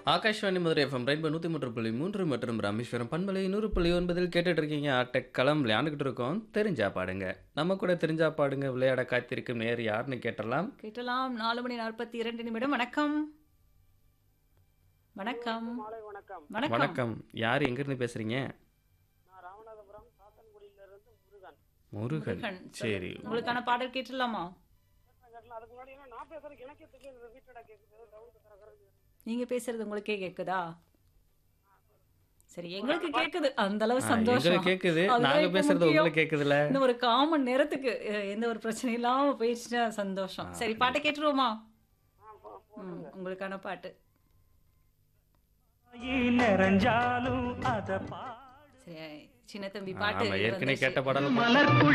Akashvani Madurai FM rainbow நூற்றி மூன்று புள்ளி மூன்று மற்றும் ராமேஸ்வரம் பண்பலை நூறு புள்ளி ஒன்பதில் கேட்டுட்டு இருக்கீங்க ஆட்டக்களம் விளையாண்டுக்கிட்டு இருக்கோம் தெரிஞ்சா பாடுங்க நம்ம கூட தெரிஞ்சா பாடுங்க விளையாட காத்திருக்கும் நேர் யாருன்னு கேட்டலாம் கேட்டலாம் நாலு மணி நாற்பத்தி இரண்டு நிமிடம் வணக்கம் வணக்கம் மாலை வணக்கம் வணக்கம் வணக்கம் யார் எங்கிருந்து பேசுறீங்க நான் ராமநாதபுரம் சாத்தன்குடியிலிருந்து முருகன் முருகன் முருகன். சரி உங்களுக்கான பாடல் கேட்டுடலாமா கேட்டேன். அதுக்கு முன்னாடி என்ன நான் பேசுறது எனக்கே தெரியாது வீட்டோட கேட்குது சவுண்ட் கரகரன்னு நீங்க பேசுறது உங்களுக்கே கேக்குதா சரி எங்களுக்கு கேக்குது அந்த அளவு ஆ, சந்தோஷம் எங்களுக்கு கேக்குது அதுதான் நாங்க இப்ப பேசுறது முக்கியம். உங்களுக்கு கேக்குதுல இந்த ஒரு காமன் நேரத்துக்கு அஹ், எந்த ஒரு பிரச்சனையும் இல்லாம போயிடுச்சுன்னா சந்தோஷம் சரி பாட்டை கேட்டுருவோமா ஆ, போ- போ. ம், உங்களுக்கான பாட்டு நிறைஞ்சாலும் அத பா சரி சின்ன தம்பி பாட்டு ஆமா ஏற்கனவே வந்துருச்சு. கேட்ட பாடல் மலர்